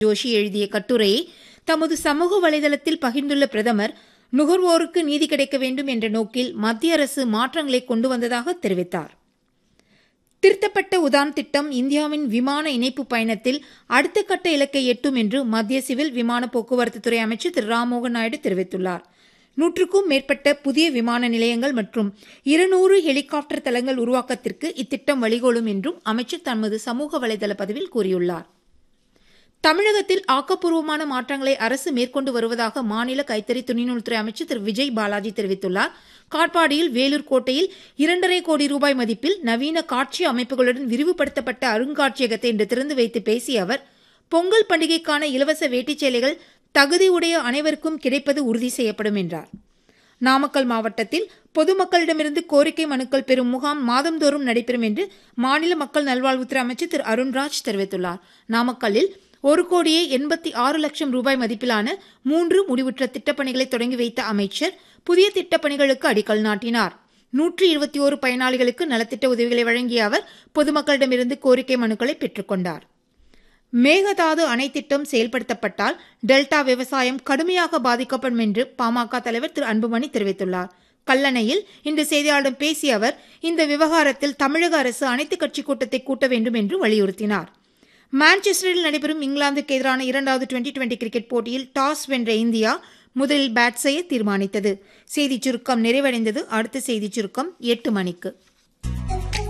ஜோஷி எழுதிய கட்டுரையை தமது சமூக வலைதளத்தில் பகிர்ந்துள்ள பிரதமர் நுகர்வோருக்கு நீதி கிடைக்க வேண்டும் என்ற நோக்கில் மத்திய அரசு மாற்றங்களை கொண்டு வந்ததாக தெரிவித்தார் திருத்தப்பட்ட உதான் திட்டம் இந்தியாவின் விமான இணைப்பு பயணத்தில் அடுத்த கட்ட இலக்கை எட்டும் என்று மத்திய சிவில் விமான போக்குவரத்துத்துறை அமைச்சர் திரு ராம்மோகன் நாயுடு தெரிவித்துள்ளார் நூற்றுக்கும் மேற்பட்ட புதிய விமான நிலையங்கள் மற்றும் இருநூறு ஹெலிகாப்டர் தளங்கள் உருவாக்கத்திற்கு இத்திட்டம் வழிகோலும் என்றும் அமைச்சர் தமது சமூக வலைதள பதிவில் கூறியுள்ளார் தமிழகத்தில் ஆக்கப்பூர்வமான மாற்றங்களை அரசு மேற்கொண்டு வருவதாக மாநில கைத்தறி துணிநூல்துறை அமைச்சர் திரு விஜய் பாலாஜி தெரிவித்துள்ளார் காட்பாடியில் வேலூர் கோட்டையில் இரண்டரை கோடி ரூபாய் மதிப்பில் நவீன காட்சி அமைப்புகளுடன் விரிவுபடுத்தப்பட்ட அருங்காட்சியகத்தை இன்று திறந்து வைத்து பேசிய அவர் பொங்கல் பண்டிகைக்கான இலவச வேட்டிச் சேலைகள் தகுதியுடைய அனைவருக்கும் கிடைப்பது உறுதி செய்யப்படும் என்றார் நாமக்கல் மாவட்டத்தில் பொதுமக்களிடமிருந்து கோரிக்கை மனுக்கள் பெறும் முகாம் மாதந்தோறும் நடைபெறும் என்று மாநில மக்கள் நல்வாழ்வுத்துறை அமைச்சர் திரு அருண்ராஜ் தெரிவித்துள்ளார் நாமக்கல்லில் ஒரு கோடியே எண்பத்தி ஆறு லட்சம் ரூபாய் மதிப்பிலான மூன்று முடிவுற்ற திட்டப்பணிகளை தொடங்கி வைத்த அமைச்சர் புதிய திட்டப்பணிகளுக்கு அடிக்கல் நாட்டினார் நூற்றி இருபத்தி ஓரு பயனாளிகளுக்கு நலத்திட்ட உதவிகளை வழங்கிய அவர் பொதுமக்களிடமிருந்து கோரிக்கை மனுக்களை பெற்றுக்கொண்டார் மேகதாது அணை திட்டம் செயல்படுத்தப்பட்டால் டெல்டா விவசாயம் கடுமையாக பாதிக்கப்படும் என்று பாமக தலைவர் திரு அன்புமணி தெரிவித்துள்ளார் கல்லணையில் இன்று செய்தியாளர்களிடம் பேசிய அவர் இந்த விவகாரத்தில் தமிழக அரசு அனைத்துக் கட்சி கூட்டத்தை கூட்ட வேண்டும் என்று வலியுறுத்தினார் மான்செஸ்டரில் நடைபெறும் இங்கிலாந்துக்கு எதிரான இரண்டாவது டுவெண்டி டுவெண்டி கிரிக்கெட் போட்டியில் டாஸ் வென்ற இந்தியா முதலில் பேட் செய்ய தீர்மானித்தது செய்திச் சுருக்கம் நிறைவடைந்தது அடுத்த செய்திச் சுருக்கம் எட்டு மணிக்கு